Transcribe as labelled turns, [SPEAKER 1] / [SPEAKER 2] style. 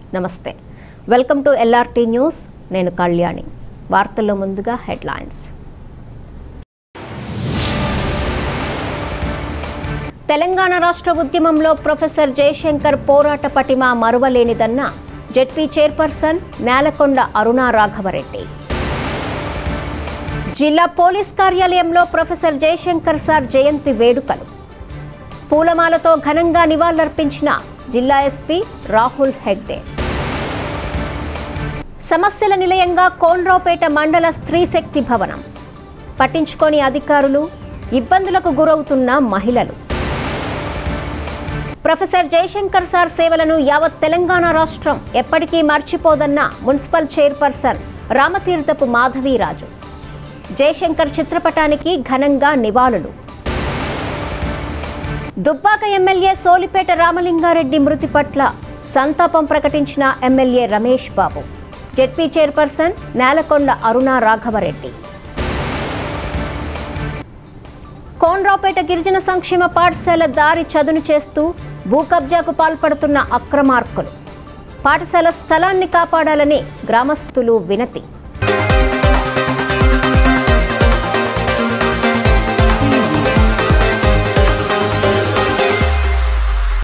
[SPEAKER 1] నమస్తే welcome to LRT news నేను కళ్యాణి వార్తల్లో ముందుగా హెడ్లైన్స్ తెలంగాణ రాష్ట్ర ఉద్యమంలో ప్రొఫెసర్ జయశంకర్ పోరాట పటిమ మరువలేనిదన్న జెడ్పీ చైర్పర్సన్ నేలకొండ అరుణా రాఘవరెడ్డి జిల్లా పోలీస్ కార్యాలయంలో ప్రొఫెసర్ జయశంకర్ సార్ జయంతి వేడుకలు పూలమాలతో ఘనంగా నివాళులర్పించిన జిల్లా ఎస్పీ రాహుల్ హెగ్డే సమస్యల నిలయంగా కోన్రావుపేట మండల స్త్రీ శక్తి భవనం పట్టించుకోని అధికారులు ఇబ్బందులకు గురవుతున్న మహిళలు ప్రొఫెసర్ జయశంకర్ సార్ సేవలను యావత్ తెలంగాణ రాష్ట్రం ఎప్పటికీ మర్చిపోదన్న మున్సిపల్ చైర్పర్సన్ రామతీర్థపు మాధవీరాజు జయశంకర్ చిత్రపటానికి ఘనంగా నివాళులు దుబ్బాక ఎమ్మెల్యే సోలిపేట రామలింగారెడ్డి మృతి పట్ల సంతాపం ప్రకటించిన MLA Ramesh Babu ZP chairperson Nelakonda Aruna Raghavareddy Konaraopet గిరిజన సంక్షేమ పాఠశాల దారి చదును చేస్తూ భూ కబ్జాకు పాల్పడుతున్న అక్రమార్కులు పాఠశాల స్థలాన్ని కాపాడాలని గ్రామస్తులు వినతి